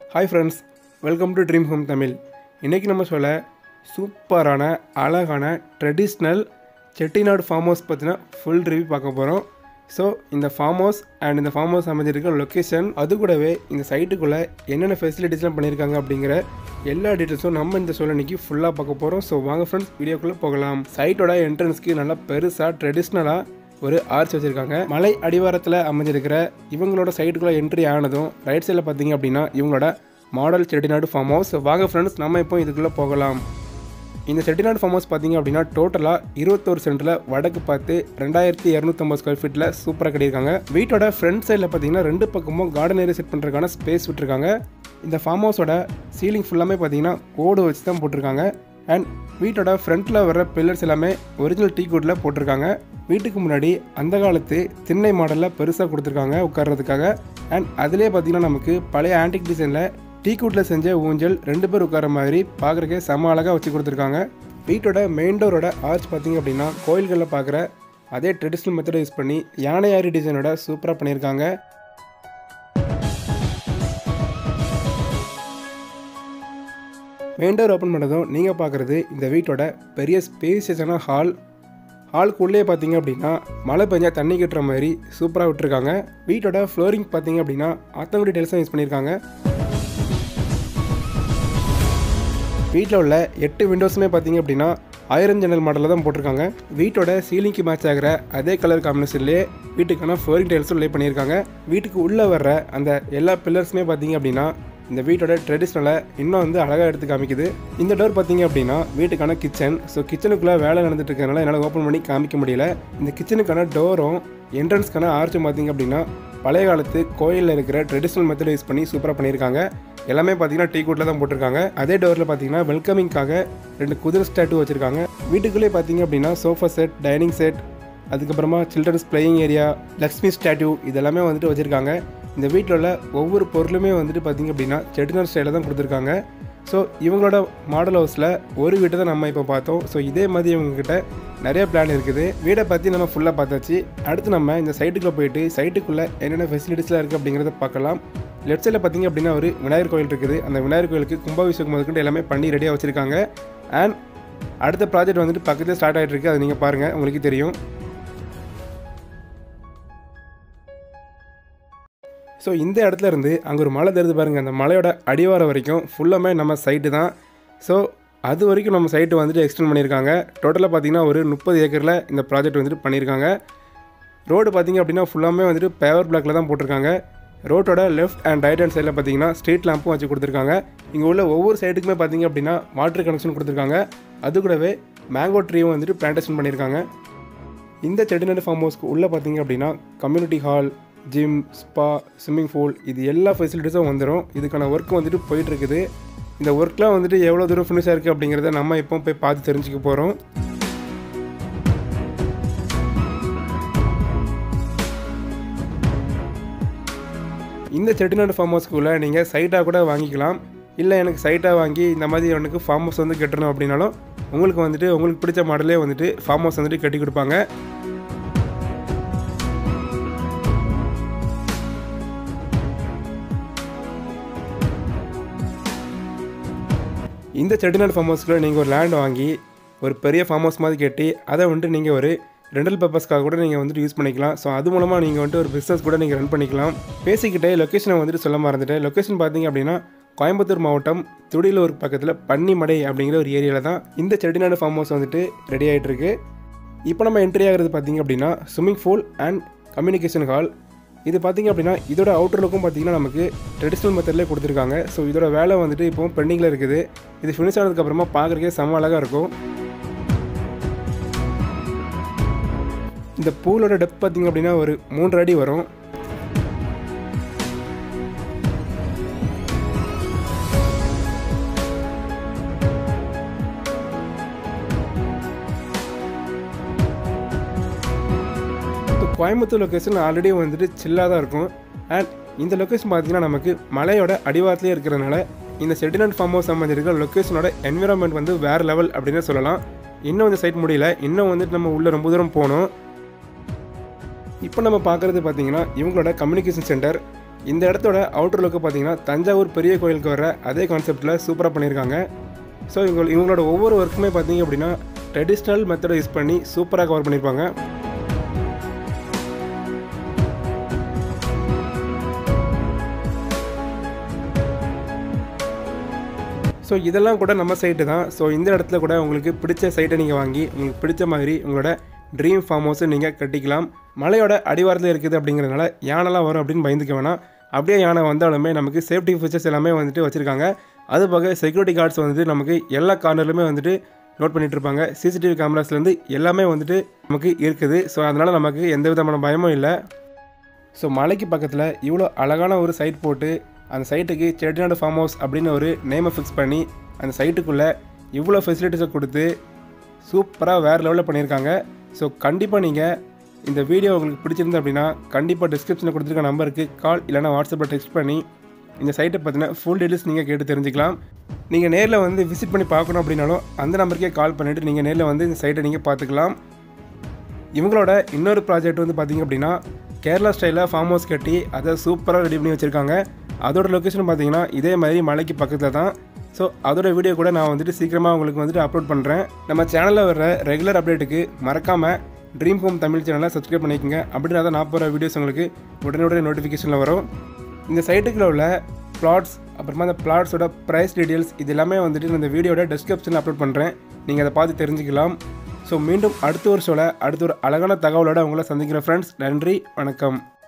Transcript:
hi friends welcome to dream home Tamil இன்றைக்கி நம்ம சொல்ல சூப்பரான அழகான ட்ரெடிஷ்னல் செட்டிநாடு ஃபார்ம் ஹவுஸ் பற்றின ஃபுல் ரிவ்யூ பார்க்க போகிறோம் ஸோ இந்த ஃபார்ம் ஹவுஸ் அண்ட் இந்த ஃபார்ம் ஹவுஸ் அமைஞ்சிருக்க லொக்கேஷன் அது கூடவே இந்த சைட்டுக்குள்ளே என்னென்ன ஃபெசிலிட்டிஸ்லாம் பண்ணியிருக்காங்க அப்படிங்கிற எல்லா டீட்டெயில்ஸும் நம்ம இந்த சொல்ல இன்னைக்கு ஃபுல்லாக பார்க்க போகிறோம் ஸோ வாங்க ஃப்ரெண்ட்ஸ் வீடியோக்குள்ளே போகலாம் சைட்டோட என்ட்ரன்ஸ்க்கு நல்லா பெருசாக ட்ரெடிஷ்னலாக ஒரு ஆர்ச் வச்சுருக்காங்க மலை அடிவாரத்தில் அமைஞ்சிருக்கிற இவங்களோட சைட்டுக்குள்ளே என்ட்ரி ஆனதும் ரைட் சைடில் பார்த்தீங்க அப்படின்னா இவங்களோட மாடல் செட்டிநாடு ஃபார்ம் ஹவுஸ் வாங்க ஃப்ரெண்ட்ஸ் நம்ம இப்போ இதுக்குள்ளே போகலாம் இந்த செட்டிநாடு ஃபார்ம் ஹவுஸ் பார்த்தீங்க அப்படின்னா டோட்டலாக இருபத்தோரு சென்டரில் வடக்கு பார்த்து ரெண்டாயிரத்தி இரநூத்தம்பது ஸ்கொயர் ஃபீட்டில் சூப்பராக கட்டியிருக்காங்க வீட்டோட ஃப்ரண்ட் சைடில் பார்த்தீங்கன்னா ரெண்டு பக்கமும் கார்டன் ஏரியா செட் பண்ணுறதுக்கான ஸ்பேஸ் விட்டுருக்காங்க இந்த ஃபார்ம் ஹவுஸோட சீலிங் ஃபுல்லாமே பார்த்தீங்கன்னா ஓடு வச்சு தான் போட்டிருக்காங்க அண்ட் வீட்டோட ஃப்ரண்ட்டில் வர்ற பில்லர்ஸ் எல்லாமே ஒரிஜினல் டீ குட்டில் போட்டிருக்காங்க வீட்டுக்கு முன்னாடி அந்த காலத்து திண்ணை மாடலில் பெருசாக கொடுத்துருக்காங்க உட்கார்றதுக்காக அண்ட் அதிலே பார்த்தீங்கன்னா நமக்கு பழைய ஆன்டிக் டிசைனில் டீ கூட்டில் செஞ்ச ஊஞ்சல் ரெண்டு பேர் உட்கார மாதிரி பார்க்குறக்கே செம்ம அழகாக வச்சு கொடுத்துருக்காங்க வீட்டோட மெயின் டோரோட ஆர்ச் பார்த்தீங்க அப்படின்னா கோயில்களில் பார்க்குற அதே ட்ரெடிஷ்னல் மெத்தடை யூஸ் பண்ணி யானையாரி டிசைனோட சூப்பராக பண்ணியிருக்காங்க மெயின் டோர் ஓப்பன் பண்ணதும் நீங்கள் பார்க்குறது இந்த வீட்டோட பெரிய ஸ்பேசியஸான ஹால் ஹாலுக்குள்ளே பார்த்தீங்க அப்படின்னா மழை பெஞ்சா தண்ணி கட்டுற மாதிரி சூப்பராக விட்டுருக்காங்க வீட்டோட ஃப்ளோரிங் பார்த்தீங்க அப்படின்னா ஆத்தங்குடி டெல்ஸும் யூஸ் பண்ணியிருக்காங்க வீட்டில் உள்ள எட்டு விண்டோஸுமே பார்த்தீங்க அப்படின்னா ஆயிரம் ஜன்னல் மாடலில் தான் போட்டிருக்காங்க வீட்டோட சீலிங்க்கு மேட்ச் ஆகிற அதே கலர் காம்பினேஷன்லேயே வீட்டுக்கான ஃப்ளோரிங் டைல்ஸும் லே பண்ணியிருக்காங்க வீட்டுக்கு உள்ளே வர்ற அந்த எல்லா பில்லர்ஸுமே பார்த்தீங்க அப்படின்னா இந்த வீட்டோட ட்ரெடிஷ்னலை இன்னும் வந்து அழகாக எடுத்து காமிக்குது இந்த டோர் பார்த்தீங்க அப்படின்னா வீட்டுக்கான கிச்சன் ஸோ கிச்சனுக்குள்ளே வேலை நடந்துட்டு இருக்கறனால என்னால் ஓப்பன் பண்ணி காமிக்க முடியல இந்த கிச்சனுக்கான டோரும் என்ட்ரன்ஸ்க்கான ஆர்ச்சும் பார்த்தீங்க அப்படின்னா பழைய காலத்து கோயிலில் இருக்கிற ட்ரெடிஷ்னல் மெத்தட் யூஸ் பண்ணி சூப்பராக பண்ணியிருக்காங்க எல்லாமே பார்த்தீங்கன்னா டீ கூட்டில் தான் போட்டிருக்காங்க அதே டோரில் பார்த்தீங்கன்னா வெல்கமிங்காக ரெண்டு குதிரை ஸ்டாட்டு வச்சுருக்காங்க வீட்டுக்குள்ளே பார்த்தீங்க அப்படின்னா சோஃபா செட் டைனிங் செட் அதுக்கப்புறமா childrens playing area Lakshmi statue இதெல்லாமே வந்துட்டு வச்சுருக்காங்க இந்த வீட்டில் உள்ள ஒவ்வொரு பொருளுமே வந்துட்டு பார்த்திங்க அப்படின்னா செட்டினார் ஸ்டைலில் தான் கொடுத்துருக்காங்க ஸோ இவங்களோட மாடல் ஹவுஸில் ஒரு வீட்டை தான் நம்ம இப்போ பார்த்தோம் ஸோ இதே மாதிரி இவங்ககிட்ட நிறைய பிளான் இருக்குது வீடை பற்றி நம்ம ஃபுல்லாக பார்த்தாச்சு அடுத்து நம்ம இந்த சைட்டுக்குள்ளே போயிட்டு சைட்டுக்குள்ளே என்னென்ன ஃபெசிலிட்டிஸ்லாம் இருக்குது அப்படிங்கிறத பார்க்கலாம் லெஃப்ட் சைடில் பார்த்திங்க அப்படின்னா ஒரு விநாயகர் கோயில் இருக்குது அந்த விநாயகர் கோயிலுக்கு கும்பாபிஷேகம் முதற்கொண்டு எல்லாமே பண்ணி ரெடியாக வச்சுருக்காங்க அண்ட் அடுத்த ப்ராஜெக்ட் வந்துட்டு பக்கத்தில் ஸ்டார்ட் ஆகிட்டு இருக்கு அதை நீங்கள் பாருங்கள் உங்களுக்கு தெரியும் ஸோ இந்த இடத்துல இருந்து அங்கே ஒரு மலை தெரிஞ்சு பாருங்கள் அந்த மலையோட அடிவாரம் வரைக்கும் ஃபுல்லாமே நம்ம சைட்டு தான் ஸோ அது வரைக்கும் நம்ம சைட்டு வந்துட்டு எக்ஸ்டெண்ட் பண்ணியிருக்காங்க டோட்டலாக பார்த்தீங்கன்னா ஒரு முப்பது ஏக்கரில் இந்த ப்ராஜெக்ட் வந்துட்டு பண்ணியிருக்காங்க ரோடு பார்த்தீங்க அப்படின்னா ஃபுல்லாமே வந்துட்டு பேவர் பிளாக்ல தான் போட்டிருக்காங்க ரோட்டோட லெஃப்ட் அண்ட் ரைட் ஹேண்ட் சைடில் பார்த்தீங்கன்னா ஸ்ட்ரீட் லேம்பும் வச்சு கொடுத்துருக்காங்க இங்கே உள்ள ஒவ்வொரு சைட்டுக்குமே பார்த்தீங்க அப்படின்னா வாட்டர் கனெக்ஷன் கொடுத்துருக்காங்க அது கூடவே மேங்கோ ட்ரீயும் வந்துட்டு பிளான்டேஷன் பண்ணியிருக்காங்க இந்த செட்டிநாடு ஃபார்ம் ஹவுஸ்க்கு உள்ளே பார்த்தீங்க அப்படின்னா community hall gym spa swimming pool இது எல்லா ஃபெசிலிட்டிஸும் வந்துடும் இதுக்கான ஒர்க் வந்துட்டு போயிட்டுருக்குது இந்த ஒர்க்லாம் வந்துட்டு எவ்வளோ தூரம் ஃபினிஷாக இருக்குது அப்படிங்கிறத நம்ம இப்போ போய் பார்த்து தெரிஞ்சுக்க போகிறோம் இந்த செட்டிநாடு ஃபார்ம் ஹவுஸ்க்குள்ளே நீங்கள் சைட்டாக கூட வாங்கிக்கலாம் இல்லை எனக்கு சைட்டாக வாங்கி இந்த மாதிரி எனக்கு ஃபார்ம் ஹவுஸ் வந்து கட்டணும் அப்படின்னாலும் உங்களுக்கு வந்துட்டு உங்களுக்கு பிடிச்ச மாடலே வந்துட்டு ஃபார்ம் ஹவுஸ் வந்துட்டு கட்டி கொடுப்பாங்க இந்த செட்டிநாடு ஃபார்ம் ஹவுஸ்க்குள்ள நீங்கள் ஒரு லேண்ட் வாங்கி ஒரு பெரிய ஃபார்ம் ஹவுஸ் மாதிரி கட்டி அதை வந்துட்டு நீங்கள் ஒரு ரெண்டல் பர்பஸ்க்காக கூட நீங்கள் வந்துட்டு யூஸ் பண்ணிக்கலாம் ஸோ அது மூலமாக நீங்கள் வந்துட்டு ஒரு பிஸ்னஸ் கூட நீங்கள் ரன் பண்ணிக்கலாம் பேசிக்கிட்டே லொக்கேஷனை வந்துட்டு சொல்ல மறந்துட்டேன் லொக்கேஷன் பார்த்தீங்க அப்படின்னா கோயம்புத்தூர் மாவட்டம் துடிலூர் பக்கத்தில் பன்னிமடை அப்படிங்கிற ஒரு ஏரியாவில் தான் இந்த செட்டிநாடு ஃபார்ம் ஹவுஸ் வந்துட்டு ரெடி ஆகிட்டு இருக்கு இப்போ நம்ம என்ட்ரி ஆகிறது பார்த்தீங்க அப்படின்னா swimming pool and communication hall இது பார்த்திங்க அப்படின்னா இதோட அவுட்டர் லுக்கும் பார்த்திங்கன்னா நமக்கு ட்ரெடிஷ்னல் மெத்தட்லேயே கொடுத்துருக்காங்க ஸோ இதோட வேலை வந்துட்டு இப்போ பெண்டிங்கில் இருக்குது இது ஃபினிஷ் ஆனதுக்கப்புறமா பார்க்குறக்கே செம்ம அழகாக இருக்கும் இந்த பூலோட டெப்த் பார்த்திங்க அப்படின்னா ஒரு மூன்று அடி வரும் கோயம்புத்தூர் லொக்கேஷன் ஆல்ரெடி வந்துட்டு சில்லாக தான் இருக்கும் அண்ட் இந்த லொக்கேஷன் பார்த்தீங்கன்னா நமக்கு மலையோட அடிவாரத்துலேயே இருக்கிறனால இந்த செட்டிநாடு ஃபார்ம் ஹவுஸ் அமைஞ்சிருக்கிற லொக்கேஷனோட என்விரான்மெண்ட் வந்து வேறு லெவல் அப்படின்னு சொல்லலாம் இன்னும் இந்த சைட் முடியல இன்னும் வந்துட்டு நம்ம உள்ளே ரொம்ப தூரம் போகணும் இப்போ நம்ம பார்க்குறது பார்த்தீங்கன்னா இவங்களோட கம்யூனிகேஷன் சென்டர் இந்த இடத்தோட அவுட்டர் லுக்கு பார்த்தீங்கன்னா தஞ்சாவூர் பெரிய கோயிலுக்கு வர அதே கான்செப்டில் சூப்பராக பண்ணியிருக்காங்க ஸோ இவங்க இவங்களோட ஒவ்வொரு ஒர்க்குமே பார்த்தீங்க அப்படின்னா ட்ரெடிஷ்னல் மெத்தடை யூஸ் பண்ணி சூப்பராக கவர் பண்ணியிருப்பாங்க ஸோ இதெல்லாம் கூட நம்ம சைட்டு தான் ஸோ இந்த இடத்துல கூட உங்களுக்கு பிடிச்ச சைட்டை நீங்கள் வாங்கி உங்களுக்கு பிடிச்ச மாதிரி உங்களோட ட்ரீம் ஃபார்ம் ஹவுஸை நீங்கள் கட்டிக்கலாம் மலையோட அடிவாரத்தில் இருக்குது அப்படிங்கிறதுனால யானைலாம் வரும் அப்படின்னு பயந்துக்க வேணாம் அப்படியே யானை வந்தாலுமே நமக்கு சேஃப்டி ஃபீச்சர்ஸ் எல்லாமே வந்துட்டு வச்சுருக்காங்க அது போக செக்யூரிட்டி கார்ட்ஸ் வந்துட்டு நமக்கு எல்லா கார்னர்லையுமே வந்துட்டு நோட் பண்ணிட்டு இருப்பாங்க சிசிடிவி கேமராஸ்லேருந்து எல்லாமே வந்துட்டு நமக்கு இருக்குது ஸோ அதனால் நமக்கு எந்த விதமான பயமும் இல்லை ஸோ மலைக்கு பக்கத்தில் இவ்வளோ அழகான ஒரு சைட் போட்டு அந்த சைட்டுக்கு செட்டிநாடு ஃபார்ம் ஹவுஸ் அப்படின்னு ஒரு நேமை ஃபிக்ஸ் பண்ணி அந்த சைட்டுக்குள்ளே இவ்வளோ ஃபெசிலிட்டிஸை கொடுத்து சூப்பராக வேறு லெவலில் பண்ணியிருக்காங்க ஸோ கண்டிப்பாக நீங்கள் இந்த வீடியோ உங்களுக்கு பிடிச்சிருந்து அப்படின்னா கண்டிப்பாக டிஸ்கிரிப்ஷனில் கொடுத்துருக்க நம்பருக்கு கால் இல்லைனா வாட்ஸ்அப்பில் டெக்ஸ்ட் பண்ணி இந்த சைட்டை பற்றின ஃபுல் டீட்டெயில்ஸ் நீங்கள் கேட்டு தெரிஞ்சுக்கலாம் நீங்கள் நேரில் வந்து விசிட் பண்ணி பார்க்கணும் அப்படின்னாலும் அந்த நம்பருக்கே கால் பண்ணிவிட்டு நீங்கள் நேரில் வந்து இந்த சைட்டை நீங்கள் பார்த்துக்கலாம் இவங்களோட இன்னொரு ப்ராஜெக்ட் வந்து பார்த்திங்க அப்படின்னா கேரளா ஸ்டைலில் ஃபார்ம் ஹவுஸ் கட்டி அதை சூப்பராக ரெடி பண்ணி வச்சுருக்காங்க அதோட லொக்கேஷன் பார்த்தீங்கன்னா இதே மாதிரி மலைக்கு பக்கத்தில் தான் ஸோ அதோட வீடியோ கூட நான் வந்துட்டு சீக்கிரமாக உங்களுக்கு வந்துட்டு அப்லோட் பண்ணுறேன் நம்ம சேனலில் வர ரெகுலர் அப்டேட்டுக்கு மறக்காமல் ட்ரீம் ஹோம் தமிழ் சேனலை சப்ஸ்கிரைப் பண்ணிக்கோங்க அப்படின்னா தான் நான் போகிற வீடியோஸ் உங்களுக்கு உடனே உடனே நோட்டிஃபிகேஷனில் வரும் இந்த சைட்டுக்குள்ள உள்ள பிளாட்ஸ் அப்புறமா அந்த பிளாட்ஸோட ப்ரைஸ் டீட்டெயில்ஸ் இது எல்லாமே வந்துட்டு நான் இந்த வீடியோட டிஸ்கிரிப்ஷனில் அப்லோட் பண்ணுறேன் நீங்கள் அதை பார்த்து தெரிஞ்சுக்கலாம் ஸோ மீண்டும் அடுத்த ஒரு ஷோவில் அடுத்த ஒரு அழகான தகவலோட உங்களை சந்திக்கிறேன் ஃப்ரெண்ட்ஸ் நன்றி வணக்கம்